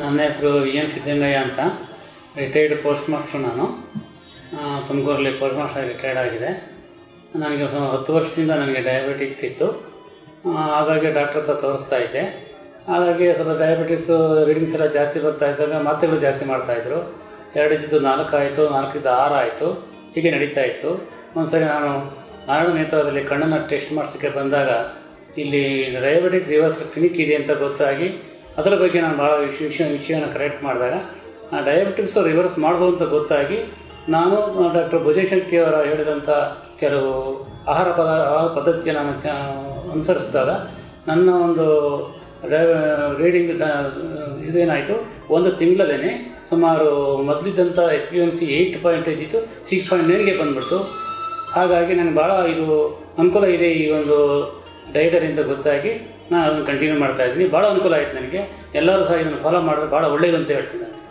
ನನ್ನ ಹೆಸರು V N Siddalingaiah ಅಂತ ರಿಟೈರ್ಡ್ ಪೋಸ್ಟ್ ಮಾಸ್ಟ್ರು ನಾನು ಆ, ತುಮಕೂರಲ್ಲಿ ಪೋಸ್ಟ್ ಮಾಸ್ಟರ್ ರಿಟೈರ್ಡ್ ಆಗಿದೆ ನನಗೆ ಒಂದು ಹತ್ತು ವರ್ಷದಿಂದ ನನಗೆ ಡಯಾಬಿಟಿಕ್ಸ್ ಇತ್ತು ಆ, ಹಾಗಾಗಿ ಡಾಕ್ಟ್ರ್ ಹತ್ರ ತೋರಿಸ್ತಾ ಇದ್ದೆ ಹಾಗಾಗಿ ಸ್ವಲ್ಪ ಡಯಾಬಿಟಿಕ್ಸ್ ರೀಡಿಂಗ್ಸ್ ಎಲ್ಲ ಜಾಸ್ತಿ ಬರ್ತಾ ಇದ್ದಾಗ ಮಾತ್ರೆಗಳು ಜಾಸ್ತಿ ಮಾಡ್ತಾಯಿದ್ರು ಎರಡು ಇದ್ದಿದ್ದು ನಾಲ್ಕು ಆಯಿತು ನಾಲ್ಕಿದ್ದು ಆರು ಆಯಿತು ಹೀಗೆ ನಡೀತಾ ಇತ್ತು ಒಂದು ಸರಿ ನಾನು ನಾರಾಯಣ ನೇತ್ರದಲ್ಲಿ ಕಣ್ಣನ್ನು ಟೆಸ್ಟ್ ಮಾಡಿಸೋಕ್ಕೆ ಬಂದಾಗ ಇಲ್ಲಿ ಡಯಾಬಿಟಿಕ್ಸ್ ರಿವರ್ಸ್ ಕ್ಲಿನಿಕ್ ಇದೆ ಅಂತ ಗೊತ್ತಾಗಿ ಅದರ ಬಗ್ಗೆ ನಾನು ಭಾಳ ವಿಷಯ ವಿಷಯ ವಿಷಯನ ಕರೆಕ್ಟ್ ಮಾಡಿದಾಗ ಆ ಡಯಾಬಿಟಿಕ್ಸು ರಿವರ್ಸ್ ಮಾಡ್ಬೋದು ಅಂತ ಗೊತ್ತಾಗಿ ನಾನು ಡಾಕ್ಟರ್ ಭುಜಂಗ್ ಶೆಟ್ಟಿ ಅವರ ಹೇಳಿದಂಥ ಕೆಲವು ಆಹಾರ ಪದ ಆಹಾರ ಪದ್ಧತಿಯನ್ನು ನಾನು ಚ ಅನುಸರಿಸಿದಾಗ ನನ್ನ ಒಂದು ರೀಡಿಂಗ್ ಇದೇನಾಯಿತು ಒಂದು ತಿಂಗಳಲ್ಲೇ ಸುಮಾರು ಮೊದಲಿದ್ದಂಥ H P M C eight point ಇದ್ದಿತ್ತು ಸಿಕ್ಸ್ ಪಾಯಿಂಟ್ ನೈನ್ಗೆ ಬಂದ್ಬಿಡ್ತು ಹಾಗಾಗಿ ನನಗೆ ಭಾಳ ಇದು ಅನುಕೂಲ ಇದೆ ಈ ಒಂದು ಡೈಟರಿ ಅಂತ ಗೊತ್ತಾಗಿ ನಾನು ಅದನ್ನು ಕಂಟಿನ್ಯೂ ಮಾಡ್ತಾ ಇದ್ದೀನಿ ಭಾಳ ಅನುಕೂಲ ಆಯಿತು ನನಗೆ ಎಲ್ಲರೂ ಸಹ ಇದನ್ನು ಫಾಲೋ ಮಾಡಿದ್ರೆ ಭಾಳ ಒಳ್ಳೆಯದು ಅಂತ ಹೇಳ್ತೀನಿ ನಾನು